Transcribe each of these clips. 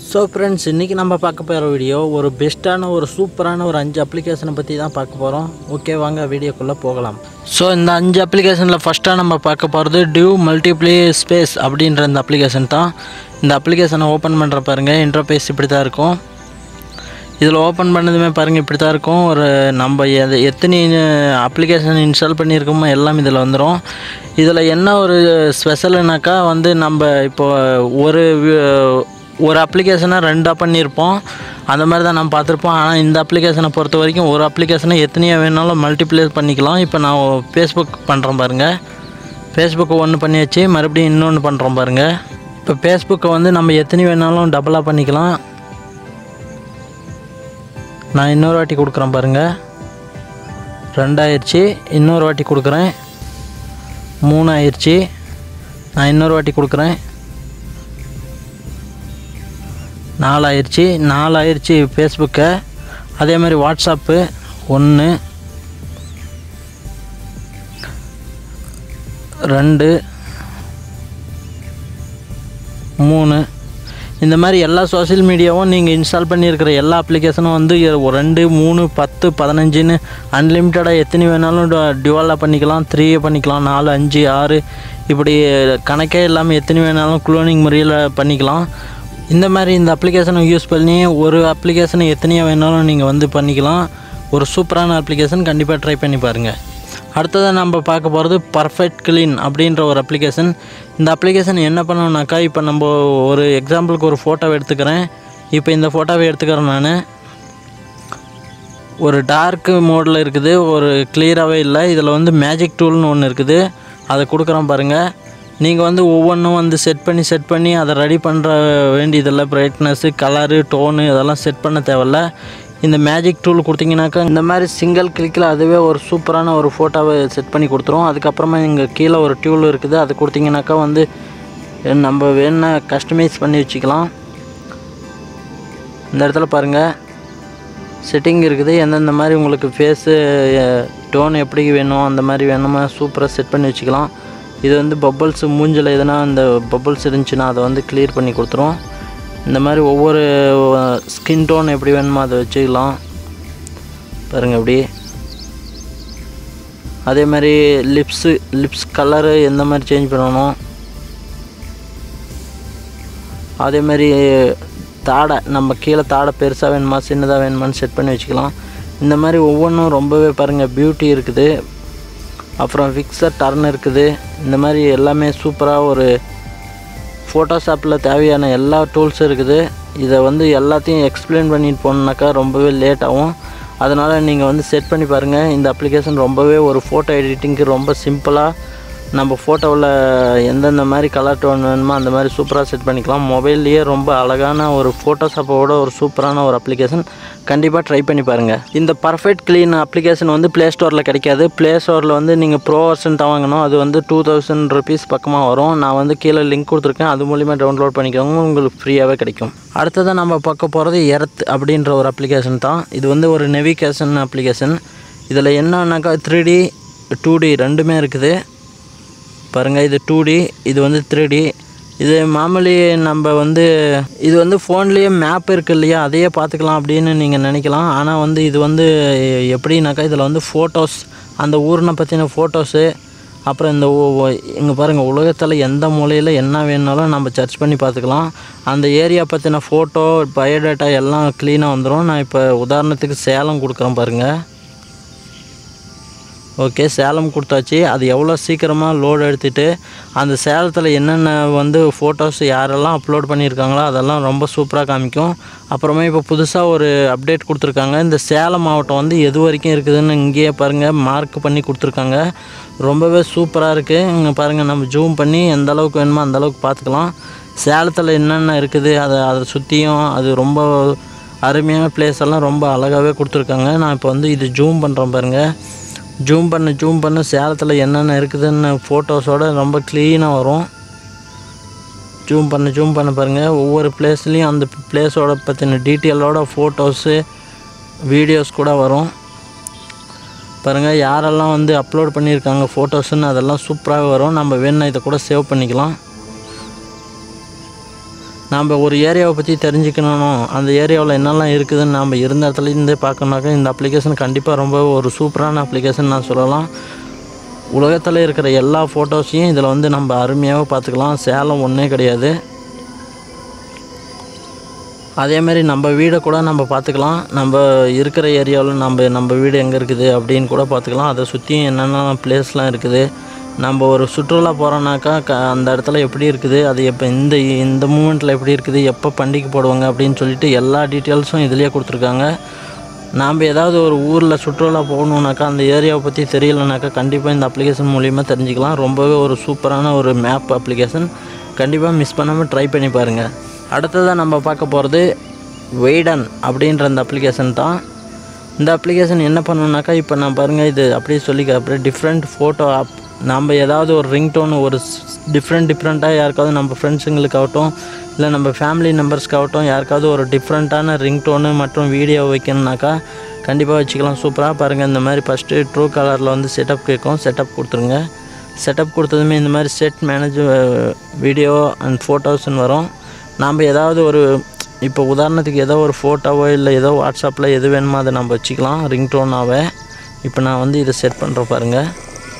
so friends இன்றைக்கி நம்ம பார்க்க போகிற வீடியோ ஒரு பெஸ்ட்டான ஒரு சூப்பரான ஒரு அஞ்சு அப்ளிகேஷனை பற்றி தான் பார்க்க போகிறோம் ஓகே வாங்க வீடியோக்குள்ளே போகலாம் ஸோ இந்த அஞ்சு அப்ளிகேஷனில் ஃபஸ்ட்டாக நம்ம பார்க்க போகிறது டியூ மல்டிப்ளே ஸ்பேஸ் அப்படின்ற இந்த அப்ளிகேஷன் தான் இந்த அப்ளிகேஷனை ஓப்பன் பண்ணுற பாருங்கள் இன்டர்பேஸ் இப்படி தான் இருக்கும் இதில் ஓப்பன் பண்ணதுமே பாருங்கள் இப்படி தான் இருக்கும் ஒரு நம்ம எது எத்தனை அப்ளிகேஷன் இன்ஸ்டால் பண்ணியிருக்கோமோ எல்லாம் இதில் வந்துடும் இதில் என்ன ஒரு ஸ்பெஷலுனாக்கா வந்து நம்ம இப்போ ஒரு வி- ஒரு அப்ளிகேஷனை ரெண்டாக பண்ணியிருப்போம் அந்த மாதிரி தான் நம்ம பார்த்துருப்போம் ஆனால் இந்த அப்ளிகேஷனை பொறுத்த வரைக்கும் ஒரு அப்ளிகேஷனை எத்தனையோ வேணாலும் மல்டிப்ளே பண்ணிக்கலாம் இப்போ நான் ஃபேஸ்புக் பண்ணுறேன் பாருங்கள் ஃபேஸ்புக்கை ஒன்று பண்ணியாச்சு மறுபடியும் இன்னொன்று பண்ணுறோம் பாருங்கள் இப்போ ஃபேஸ்புக்கை வந்து நம்ம எத்தனை வேணாலும் டபுளாக பண்ணிக்கலாம் நான் இன்னொரு வாட்டி கொடுக்குறேன் பாருங்கள் ரெண்டாயிருச்சு இன்னொரு வாட்டி கொடுக்குறேன் மூணு ஆயிடுச்சு நான் இன்னொரு வாட்டி கொடுக்குறேன் நாலாயிருச்சு நாலாயிருச்சு ஃபேஸ்புக்கை அதே மாதிரி வாட்ஸ்அப்பு ஒன்று ரெண்டு மூணு இந்த மாதிரி எல்லா சோஷியல் மீடியாவும் நீங்கள் இன்ஸ்டால் பண்ணியிருக்கிற எல்லா அப்ளிகேஷனும் வந்து ஒரு ரெண்டு மூணு பத்து பதினஞ்சுன்னு அன்லிமிட்டடாக எத்தனை வேணாலும் டிவாலாக பண்ணிக்கலாம் த்ரீ பண்ணிக்கலாம் நாலு அஞ்சு ஆறு இப்படி கணக்கே இல்லாமல் எத்தனை வேணாலும் குளோனிங் முறையில் பண்ணிக்கலாம் இந்த மாதிரி இந்த அப்ளிகேஷனை யூஸ் பண்ணி ஒரு அப்ளிகேஷனை எத்தனையோ வேணாலும் நீங்கள் வந்து பண்ணிக்கலாம் ஒரு சூப்பரான அப்ளிகேஷன் கண்டிப்பாக ட்ரை பண்ணி பாருங்கள் அடுத்ததாக நம்ம பார்க்க போகிறது பர்ஃபெக்ட் க்ளீன் அப்படின்ற ஒரு அப்ளிகேஷன் இந்த அப்ளிகேஷன் என்ன பண்ணணும்னாக்கா இப்போ நம்ம ஒரு எக்ஸாம்பிளுக்கு ஒரு ஃபோட்டோவை எடுத்துக்கிறேன் இப்போ இந்த ஃபோட்டோவை எடுத்துக்கிறேன் நான் ஒரு டார்க் மோடில் இருக்குது ஒரு கிளியராகவே இல்லை இதில் வந்து மேஜிக் டூல்னு ஒன்று இருக்குது அதை கொடுக்குறோம் பாருங்கள் நீங்கள் வந்து ஒவ்வொன்றும் வந்து செட் பண்ணி செட் பண்ணி அதை ரெடி பண்ணுற வேண்டியதில்லை பிரைட்னஸ்ஸு கலரு டோனு இதெல்லாம் செட் பண்ண தேவையில்ல இந்த மேஜிக் டூல் கொடுத்தீங்கன்னாக்கா இந்த மாதிரி சிங்கிள் கிளிக்கில் அதுவே ஒரு சூப்பரான ஒரு ஃபோட்டோவை செட் பண்ணி கொடுத்துரும் அதுக்கப்புறமா இங்கே கீழே ஒரு டியூல் இருக்குது அது கொடுத்தீங்கன்னாக்கா வந்து நம்ம வேணா கஸ்டமைஸ் பண்ணி வச்சுக்கலாம் இந்த இடத்துல பாருங்கள் செட்டிங் இருக்குது எந்தெந்த மாதிரி உங்களுக்கு ஃபேஸு டோன் எப்படி வேணும் அந்த மாதிரி வேணுமா சூப்பராக செட் பண்ணி வச்சுக்கலாம் இது வந்து பப்பிள்ஸ் மூஞ்சில் எதனா இந்த பப்பிள்ஸ் இருந்துச்சுன்னா அதை வந்து கிளியர் பண்ணி கொடுத்துரும் இந்த மாதிரி ஒவ்வொரு ஸ்கின் டோன் எப்படி வேணுமோ அதை வச்சுக்கலாம் பாருங்கள் இப்படி அதே மாதிரி லிப்ஸு லிப்ஸ் கலரு எந்த மாதிரி சேஞ்ச் பண்ணணும் அதே மாதிரி தாடை நம்ம கீழே தாடை பெருசாக வேணுமா சின்னதாக வேணுமான்னு செட் பண்ணி வச்சுக்கலாம் இந்த மாதிரி ஒவ்வொன்றும் ரொம்பவே பாருங்கள் பியூட்டி இருக்குது அப்புறம் ஃபிக்ஸர் டர்ன் இருக்குது இந்த மாதிரி எல்லாமே சூப்பராக ஒரு ஃபோட்டோஷாப்பில் தேவையான எல்லா டூல்ஸும் இருக்குது இதை வந்து எல்லாத்தையும் எக்ஸ்பிளைன் பண்ணிட்டு போனோம்னாக்கா ரொம்பவே லேட் ஆகும் அதனால் நீங்கள் வந்து செட் பண்ணி பாருங்கள் இந்த அப்ளிகேஷன் ரொம்பவே ஒரு ஃபோட்டோ எடிட்டிங்க்கு ரொம்ப சிம்பிளாக நம்ம ஃபோட்டோவில் எந்தெந்த மாதிரி கலர் டோன் வேணுமோ அந்த மாதிரி சூப்பராக செட் பண்ணிக்கலாம் மொபைல்லையே ரொம்ப அழகான ஒரு ஃபோட்டோஷாப்போட ஒரு சூப்பரான ஒரு அப்ளிகேஷன் கண்டிப்பாக ட்ரை பண்ணி பாருங்கள் இந்த பர்ஃபெக்ட் க்ளீன் அப்ளிகேஷன் வந்து ப்ளே ஸ்டோரில் கிடைக்காது ப்ளே ஸ்டோரில் வந்து நீங்கள் ப்ரோ வெர்ஷன் தான் வாங்கணும் அது வந்து டூ தௌசண்ட் ருபீஸ் பக்கமாக வரும் நான் வந்து கீழே லிங்க் கொடுத்துருக்கேன் அது மூலிமா டவுன்லோட் பண்ணிக்கோங்க உங்களுக்கு ஃப்ரீயாகவே கிடைக்கும் அடுத்ததாக நம்ம பார்க்க போகிறது எர்த் அப்படின்ற ஒரு அப்ளிகேஷன் தான் இது வந்து ஒரு நெவிகேஷன் அப்ளிகேஷன் இதில் என்னன்னாக்கா த்ரீ டி டூ டி ரெண்டுமே இருக்குது பாருங்கள் இது டூ டி இது வந்து த்ரீ டி இது மாமூலி நம்ம வந்து இது வந்து ஃபோன்லேயே மேப் இருக்கு இல்லையா அதையே பார்த்துக்கலாம் அப்படின்னு நீங்கள் நினைக்கலாம் ஆனால் வந்து இது வந்து எப்படின்னாக்கா இதில் வந்து ஃபோட்டோஸ் அந்த ஊரினை பற்றின ஃபோட்டோஸு அப்புறம் இந்த இங்கே பாருங்கள் உலகத்தில் எந்த மூலையில் என்ன வேணுனாலும் நம்ம சர்ச் பண்ணி பார்த்துக்கலாம் அந்த ஏரியா பற்றின ஃபோட்டோ பயோடேட்டா எல்லாம் க்ளீனாக வந்துடும் நான் இப்போ உதாரணத்துக்கு சேலம் கொடுக்குறேன் பாருங்கள் ஓகே சேலம் கொடுத்தாச்சு அது எவ்வளோ சீக்கிரமாக லோடு எடுத்துகிட்டு அந்த சேலத்தில் என்னென்ன வந்து ஃபோட்டோஸ் யாரெல்லாம் அப்லோட் பண்ணியிருக்காங்களோ அதெல்லாம் ரொம்ப சூப்பராக காமிக்கும் அப்புறமா இப்போ புதுசாக ஒரு அப்டேட் கொடுத்துருக்காங்க இந்த சேலம் மாவட்டம் வந்து எது வரைக்கும் இருக்குதுன்னு இங்கேயே பாருங்கள் மார்க் பண்ணி கொடுத்துருக்காங்க ரொம்பவே சூப்பராக இருக்குது இங்கே பாருங்கள் நம்ம ஜூம் பண்ணி எந்த அளவுக்கு வேணுமோ அந்த அளவுக்கு பார்த்துக்கலாம் சேலத்தில் என்னென்ன இருக்குது அதை அதை சுற்றியும் அது ரொம்ப அருமையான பிளேஸ் எல்லாம் ரொம்ப அழகாகவே கொடுத்துருக்காங்க நான் இப்போ வந்து இது ஜூம் பண்ணுறேன் பாருங்கள் ஜூம் பண்ண ஜூம் பண்ண சேலத்தில் என்னென்ன இருக்குதுன்னு ஃபோட்டோஸோட ரொம்ப க்ளீனாக வரும் ஜூம் பண்ண ஜூம் பண்ண பாருங்கள் ஒவ்வொரு பிளேஸ்லேயும் அந்த பிளேஸோட பற்றின டீட்டெயிலோட ஃபோட்டோஸு வீடியோஸ் கூட வரும் பாருங்கள் யாரெல்லாம் வந்து அப்லோட் பண்ணியிருக்காங்க ஃபோட்டோஸ்ன்னு அதெல்லாம் சூப்பராகவே வரும் நம்ம வேணும்னா இதை கூட சேவ் பண்ணிக்கலாம் நாம் ஒரு ஏரியாவை பற்றி தெரிஞ்சுக்கணும் அந்த ஏரியாவில் என்னெல்லாம் இருக்குதுன்னு நாம் இருந்த இடத்துல இருந்தே பார்க்கணுனாக்கா இந்த அப்ளிகேஷன் கண்டிப்பாக ரொம்ப ஒரு சூப்பரான அப்ளிகேஷன் நான் சொல்லலாம் உலகத்தில் இருக்கிற எல்லா ஃபோட்டோஸையும் இதில் வந்து நம்ம அருமையாக பார்த்துக்கலாம் சேலம் ஒன்றே கிடையாது அதே மாதிரி நம்ம வீடை கூட நம்ம பார்த்துக்கலாம் நம்ம இருக்கிற ஏரியாவில் நம்ம நம்ம வீடு எங்கே இருக்குது அப்படின்னு கூட பார்த்துக்கலாம் அதை சுற்றியும் என்னென்ன பிளேஸ்லாம் இருக்குது நம்ம ஒரு சுற்றுலா போகிறோன்னாக்கா க அந்த இடத்துல எப்படி இருக்குது அது எப்போ இந்த இந்த மூமெண்ட்டில் எப்படி இருக்குது எப்போ பண்டிகை போடுவாங்க அப்படின்னு சொல்லிட்டு எல்லா டீட்டெயில்ஸும் இதுலேயே கொடுத்துருக்காங்க நாம் ஏதாவது ஒரு ஊரில் சுற்றுலா போகணுன்னாக்கா அந்த ஏரியாவை பற்றி தெரியலனாக்கா கண்டிப்பாக இந்த அப்ளிகேஷன் மூலிமா தெரிஞ்சுக்கலாம் ரொம்பவே ஒரு சூப்பரான ஒரு மேப் அப்ளிகேஷன் கண்டிப்பாக மிஸ் பண்ணாமல் ட்ரை பண்ணி பாருங்கள் அடுத்ததாக நம்ம பார்க்க போகிறது வெய்டன் அப்படின்ற அந்த அப்ளிகேஷன் தான் இந்த அப்ளிகேஷன் என்ன பண்ணணுனாக்கா இப்போ நான் பாருங்கள் இது அப்படியே சொல்லிக்க அப்படியே டிஃப்ரெண்ட் ஃபோட்டோ ஆப் நம்ம ஏதாவது ஒரு ரிங்டோன் ஒரு டிஃப்ரெண்ட் டிஃப்ரெண்ட்டாக யாருக்காவது நம்ம ஃப்ரெண்ட்ஸுங்களுக்காகட்டும் இல்லை நம்ம ஃபேமிலி மெம்பர்ஸ்க்காகட்டும் யாருக்காவது ஒரு டிஃப்ரெண்ட்டான ரிங்டோனு மற்றும் வீடியோ வைக்கணுனாக்கா கண்டிப்பாக வச்சுக்கலாம் சூப்பராக பாருங்கள் இந்த மாதிரி ஃபஸ்ட்டு ட்ரூ கலரில் வந்து செட்டப் கேட்கும் செட்டப் கொடுத்துருங்க செட்டப் கொடுத்ததுமே இந்த மாதிரி செட் மேனேஜ் வீடியோ அண்ட் ஃபோட்டோஸ்னு வரும் நாம் ஏதாவது ஒரு இப்போ உதாரணத்துக்கு ஏதோ ஒரு ஃபோட்டோவோ இல்லை ஏதோ வாட்ஸ்அப்பில் எது வேணுமோ அதை நம்ம வச்சுக்கலாம் ரிங்டோனாவே இப்போ நான் வந்து இதை செட் பண்ணுறேன் பாருங்கள்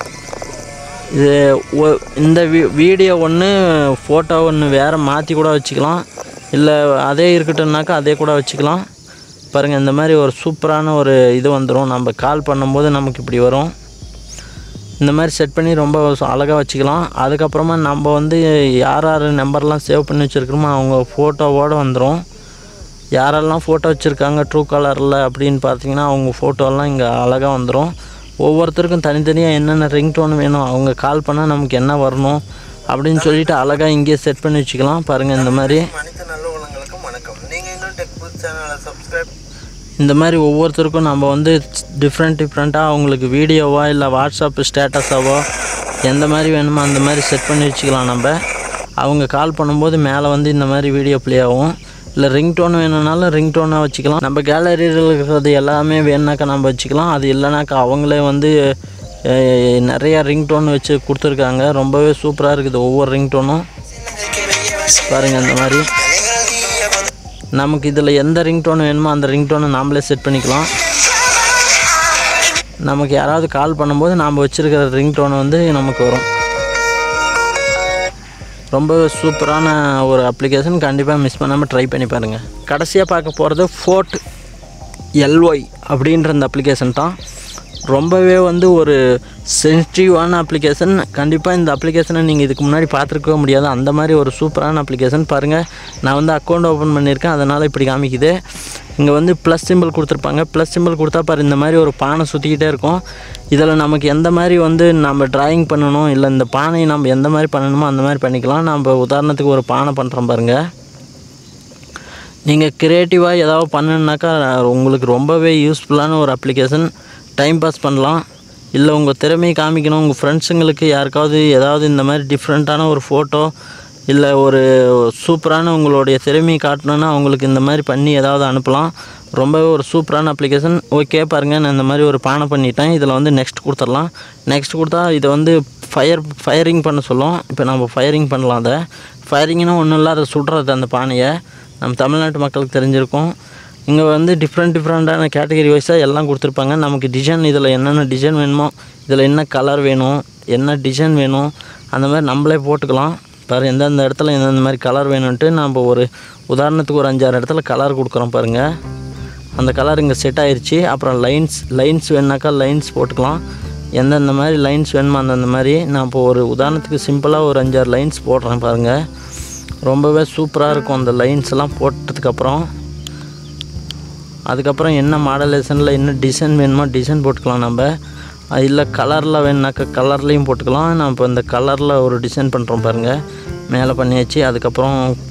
இது ஒ- இந்த வீ வீடியோ ஒன்று ஃபோட்டோ ஒன்று வேறு மாற்றி கூட வச்சுக்கலாம் இல்லை அதே இருக்கட்டும்னாக்கா அதே கூட வச்சுக்கலாம் பாருங்கள் இந்த மாதிரி ஒரு சூப்பரான ஒரு இது வந்துடும் நம்ம கால் பண்ணும்போது நமக்கு இப்படி வரும் இந்த மாதிரி செட் பண்ணி ரொம்ப அழகாக வச்சுக்கலாம் அதுக்கப்புறமா நம்ம வந்து யார் யார் நம்பர்லாம் சேவ் பண்ணி வச்சுருக்கிறோமோ அவங்க ஃபோட்டோவோடு வந்துடும் யாரெல்லாம் ஃபோட்டோ வச்சுருக்காங்க ட்ரூ கலரில் அப்படின்னு பார்த்தீங்கன்னா அவங்க ஃபோட்டோலாம் இங்கே அழகாக வந்துடும் ஒவ்வொருத்தருக்கும் தனித்தனியாக என்னென்ன ரிங்டோன் வேணும் அவங்க கால் பண்ணால் நமக்கு என்ன வரணும் அப்படின்னு சொல்லிட்டு அழகாக இங்கேயே செட் பண்ணி வச்சுக்கலாம் பாருங்கள் இந்த மாதிரி அனைத்து நல்ல உள்ளங்களுக்கும் வணக்கம் நீங்கள் இன்னும் டெக் புத் சேனலை சப்ஸ்கிரைப் இந்த மாதிரி ஒவ்வொருத்தருக்கும் நம்ம வந்து டிஃப்ரெண்ட் டிஃப்ரெண்ட்டாக அவங்களுக்கு வீடியோவா இல்லை வாட்ஸ்அப் ஸ்டேட்டஸாவோ எந்த மாதிரி வேணுமோ அந்த மாதிரி செட் பண்ணி வச்சுக்கலாம் நம்ம அவங்க கால் பண்ணும்போது மேலே வந்து இந்த மாதிரி வீடியோ ப்ளே ஆகும் இல்லை ரிங்டோன் வேணும்னாலும் ரிங்டோனாக வச்சுக்கலாம் நம்ம கேலரியில் இருக்கிறது எல்லாமே வேணுனாக்கா நம்ம வச்சுக்கலாம் அது இல்லைனாக்கா அவங்களே வந்து அஹ், நிறைய ரிங்டோன் வச்சு கொடுத்துருக்காங்க ரொம்பவே சூப்பராக இருக்குது ஒவ்வொரு ரிங்டோனும் பாருங்கள் இந்த மாதிரி நமக்கு இதில் எந்த ரிங்டோன் வேணுமோ அந்த ரிங்டோனை நாமளே செட் பண்ணிக்கலாம் நமக்கு யாராவது கால் பண்ணும்போது நாம் வச்சுருக்கிற ரிங்டோன் வந்து நமக்கு வரும் ரொம்ப சூப்பரான ஒரு அப்ளிகேஷன் கண்டிப்பாக மிஸ் பண்ணாமல் ட்ரை பண்ணி பாருங்கள் கடைசியாக பார்க்க போகிறது ஃபோர்ட் எல்ஒய் அப்படின்ற அந்த அப்ளிகேஷன் தான் ரொம்பவே வந்து ஒரு சென்சிட்டிவான அப்ளிகேஷன் கண்டிப்பாக இந்த அப்ளிகேஷனை நீங்கள் இதுக்கு முன்னாடி பார்த்துருக்கவே முடியாது அந்த மாதிரி ஒரு சூப்பரான அப்ளிகேஷன் பாருங்கள் நான் வந்து அக்கௌண்ட் ஓப்பன் பண்ணியிருக்கேன் அதனால் இப்படி காமிக்குது இங்கே வந்து ப்ளஸ் சிம்பிள் கொடுத்துருப்பாங்க ப்ளஸ் சிம்பிள் கொடுத்தா பாரு இந்த மாதிரி ஒரு பானை சுற்றிக்கிட்டே இருக்கும் இதில் நமக்கு எந்த மாதிரி வந்து நம்ம டிராயிங் பண்ணணும் இல்லை இந்த பானையை நம்ம எந்த மாதிரி பண்ணணுமோ அந்த மாதிரி பண்ணிக்கலாம் நம்ம உதாரணத்துக்கு ஒரு பானை பண்ணுறோம் பாருங்கள் நீங்கள் க்ரியேட்டிவாக ஏதாவது பண்ணணுனாக்கா உங்களுக்கு ரொம்பவே யூஸ்ஃபுல்லான ஒரு அப்ளிகேஷன் டைம் பாஸ் பண்ணலாம் இல்லை உங்கள் திறமையை காமிக்கணும் உங்கள் ஃப்ரெண்ட்ஸுங்களுக்கு யாருக்காவது ஏதாவது இந்த மாதிரி டிஃப்ரெண்ட்டான ஒரு ஃபோட்டோ இல்லை ஒரு சூப்பரான உங்களுடைய திறமையை காட்டணுன்னா அவங்களுக்கு இந்த மாதிரி பண்ணி ஏதாவது அனுப்பலாம் ரொம்பவே ஒரு சூப்பரான அப்ளிகேஷன் ஓகே பாருங்கள் நான் இந்த மாதிரி ஒரு பானை பண்ணிட்டேன் இதில் வந்து நெக்ஸ்ட் கொடுத்துடலாம் நெக்ஸ்ட் கொடுத்தா இதை வந்து ஃபயர் ஃபயரிங் பண்ண சொல்லும் இப்போ நம்ம ஃபயரிங் பண்ணலாம் அதை ஃபயரிங்னா ஒன்றும் இல்லை அதை சுடுறது அந்த பானையை நம்ம தமிழ்நாட்டு மக்களுக்கு தெரிஞ்சிருக்கும் இங்கே வந்து டிஃப்ரெண்ட் டிஃப்ரெண்ட்டான கேட்டகரி வைஸாக எல்லாம் கொடுத்துருப்பாங்க நமக்கு டிசைன் இதில் என்னென்ன டிசைன் வேணுமோ இதில் என்ன கலர் வேணும் என்ன டிசைன் வேணும் அந்த மாதிரி நம்மளே போட்டுக்கலாம் பாரு எந்தெந்த இடத்துல எந்தெந்த மாதிரி கலர் வேணும்ன்ட்டு நம்ம ஒரு உதாரணத்துக்கு ஒரு அஞ்சாறு இடத்துல கலர் கொடுக்குறோம் பாருங்கள் அந்த கலர் இங்கே செட் ஆயிருச்சு அப்புறம் லைன்ஸ் லைன்ஸ் வேணுனாக்கா லைன்ஸ் போட்டுக்கலாம் எந்தெந்த மாதிரி லைன்ஸ் வேணுமோ அந்தந்த மாதிரி நான் இப்போ ஒரு உதாரணத்துக்கு சிம்பிளாக ஒரு அஞ்சாறு லைன்ஸ் போடுறேன் பாருங்கள் ரொம்பவே சூப்பராக இருக்கும் அந்த லைன்ஸ் எல்லாம் போட்டதுக்கப்புறம் அதுக்கப்புறம் என்ன மாடலேஷனில் என்ன டிசைன் வேணுமோ டிசைன் போட்டுக்கலாம் நம்ம அது இல்லை கலரில் வேணுனாக்கா கலர்லேயும் போட்டுக்கலாம் நான் இப்போ இந்த கலரில் ஒரு டிசைன் பண்ணுறோம் பாருங்கள் மேலே பண்ணியாச்சு அதுக்கப்புறம்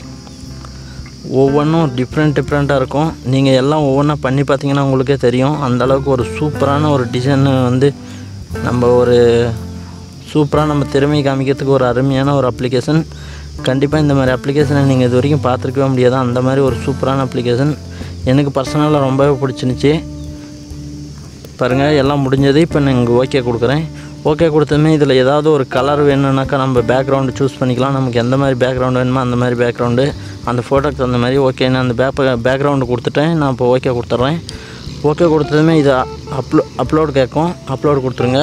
ஒவ்வொன்றும் டிஃப்ரெண்ட் டிஃப்ரெண்ட்டாக இருக்கும் நீங்கள் எல்லாம் ஒவ்வொன்றா பண்ணி பார்த்தீங்கன்னா உங்களுக்கே தெரியும் அந்த அளவுக்கு ஒரு சூப்பரான ஒரு டிசைன் வந்து நம்ம ஒரு சூப்பராக நம்ம திறமையை காமிக்கிறதுக்கு ஒரு அருமையான ஒரு அப்ளிகேஷன் கண்டிப்பாக இந்த மாதிரி அப்ளிகேஷனை நீங்கள் இது வரைக்கும் பார்த்துருக்கவே முடியாது அந்த மாதிரி ஒரு சூப்பரான அப்ளிகேஷன் எனக்கு பர்சனலாக ரொம்பவே பிடிச்சிருந்துச்சி பாருங்கள் எல்லாம் முடிஞ்சது இப்போ நான் இங்கே ஓகே கொடுக்குறேன் ஓகே கொடுத்ததுமே இதில் ஏதாவது ஒரு கலர் வேணும்னாக்கா நம்ம பேக்ரவுண்டு சூஸ் பண்ணிக்கலாம் நமக்கு எந்த மாதிரி பேக்ரவுண்டு வேணுமோ அந்த மாதிரி பேக்ரவுண்டு அந்த ஃபோட்டோக்கு தகுந்த மாதிரி ஓகே நான் அந்த பேக் பேக்ரவுண்டு கொடுத்துட்டேன் நான் இப்போ ஓகே கொடுத்துட்றேன் ஓகே கொடுத்ததுமே இது அப்லோ அப்லோட் கேட்கும் அப்லோட் கொடுத்துருங்க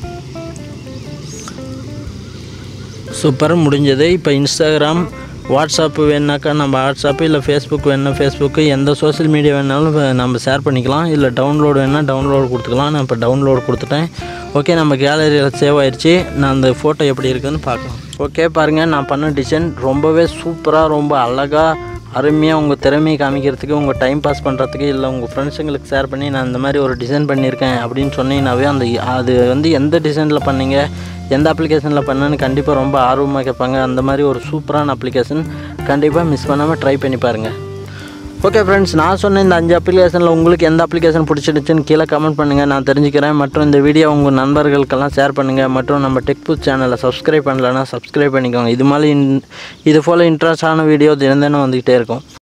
சூப்பர் முடிஞ்சது இப்போ இன்ஸ்டாகிராம் வாட்ஸ்அப் வேணுனாக்கா நம்ம வாட்ஸ்அப்பு இல்லை ஃபேஸ்புக் வேணுன்னா ஃபேஸ்புக்கு எந்த சோஷியல் மீடியா வேணாலும் இப்ப நம்ம ஷேர் பண்ணிக்கலாம் இல்லை டவுன்லோடு வேணா டவுன்லோடு கொடுத்துக்கலாம் நான் இப்போ டவுன்லோடு கொடுத்துட்டேன் ஓகே நம்ம கேலரியில் சேவ் ஆயிடுச்சு நான் அந்த ஃபோட்டோ எப்படி இருக்குதுன்னு பார்க்கலாம் ஓகே பாருங்கள் நான் பண்ண டிசைன் ரொம்பவே சூப்பராக ரொம்ப அழகாக அருமையாக உங்கள் திறமையை காமிக்கிறதுக்கு உங்கள் டைம் பாஸ் பண்ணுறதுக்கு இல்லை உங்கள் ஃப்ரெண்ட்ஸுங்களுக்கு ஷேர் பண்ணி நான் இந்த மாதிரி ஒரு டிசைன் பண்ணியிருக்கேன் அப்படின்னு சொன்னீங்கன்னாவே அந்த அது வந்து எந்த டிசைனில் பண்ணீங்க எந்த அப்ளிகேஷனில் பண்ணேன்னு கண்டிப்பாக ரொம்ப ஆர்வமாக கேட்பாங்க அந்த மாதிரி ஒரு சூப்பரான அப்ளிகேஷன் கண்டிப்பாக மிஸ் பண்ணாமல் ட்ரை பண்ணி பாருங்கள் ஓகே ஃப்ரெண்ட்ஸ் நான் சொன்ன இந்த அஞ்சு அப்ளிகேஷனில் உங்களுக்கு எந்த அப்ளிகேஷன் பிடிச்சிடுச்சுன்னு கீழே கமெண்ட் பண்ணுங்கள் நான் தெரிஞ்சுக்கிறேன் மற்றும் இந்த வீடியோ உங்கள் நண்பர்களுக்கெல்லாம் ஷேர் பண்ணுங்கள் மற்றும் நம்ம டெக்புக் சேனலை சப்ஸ்கிரைப் பண்ணலன்னா சப்ஸ்கிரைப் பண்ணிக்கோங்க இது மாதிரி இன்- இது போல் இன்ட்ரெஸ்டான வீடியோ தினம் தினம் வந்துக்கிட்டே இருக்கும்